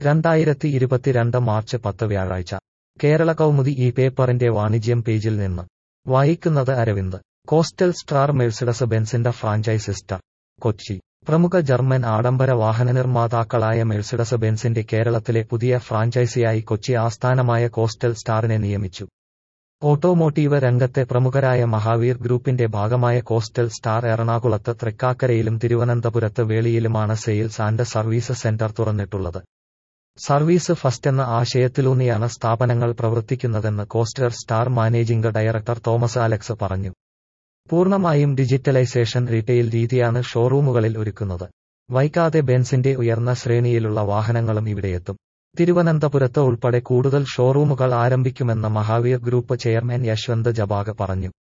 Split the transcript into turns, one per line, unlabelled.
രണ്ടായിരത്തി ഇരുപത്തിരണ്ട് മാർച്ച് പത്ത് വ്യാഴാഴ്ച കേരള കൗമുദി ഈ പേപ്പറിന്റെ വാണിജ്യം പേജിൽ നിന്ന് വായിക്കുന്നത് അരവിന്ദ് കോസ്റ്റൽ സ്റ്റാർ മെഴ്സിഡസ് ബെൻസിന്റെ ഫ്രാഞ്ചൈസ് സ്റ്റാർ കൊച്ചി പ്രമുഖ ജർമ്മൻ ആഡംബര വാഹന നിർമ്മാതാക്കളായ മെഴ്സിഡസ് ബെൻസിന്റെ കേരളത്തിലെ പുതിയ ഫ്രാഞ്ചൈസിയായി കൊച്ചി ആസ്ഥാനമായ കോസ്റ്റൽ സ്റ്റാറിനെ നിയമിച്ചു ഓട്ടോമോട്ടീവ് രംഗത്തെ പ്രമുഖരായ മഹാവീർ ഗ്രൂപ്പിന്റെ ഭാഗമായ കോസ്റ്റൽ സ്റ്റാർ എറണാകുളത്ത് തൃക്കാക്കരയിലും തിരുവനന്തപുരത്ത് വേളിയിലുമാണ് സെയിൽസ് ആൻഡ് സർവീസ് സെന്റർ തുറന്നിട്ടുള്ളത് സർവീസ് ഫസ്റ്റ് എന്ന ആശയത്തിലൂന്നിയാണ് സ്ഥാപനങ്ങൾ പ്രവർത്തിക്കുന്നതെന്ന് coastal star managing director Thomas Alex പറഞ്ഞു പൂർണ്ണമായും ഡിജിറ്റലൈസേഷൻ റീറ്റെയിൽ രീതിയാണ് ഷോറൂമുകളിൽ ഒരുക്കുന്നത് വൈകാതെ ബെൻസിന്റെ ഉയർന്ന ശ്രേണിയിലുള്ള വാഹനങ്ങളും ഇവിടെയെത്തും തിരുവനന്തപുരത്ത് ഉൾപ്പെടെ കൂടുതൽ ഷോറൂമുകൾ ആരംഭിക്കുമെന്ന് മഹാവീർ ഗ്രൂപ്പ് ചെയർമാൻ യശ്വന്ത് ജബാഗ് പറഞ്ഞു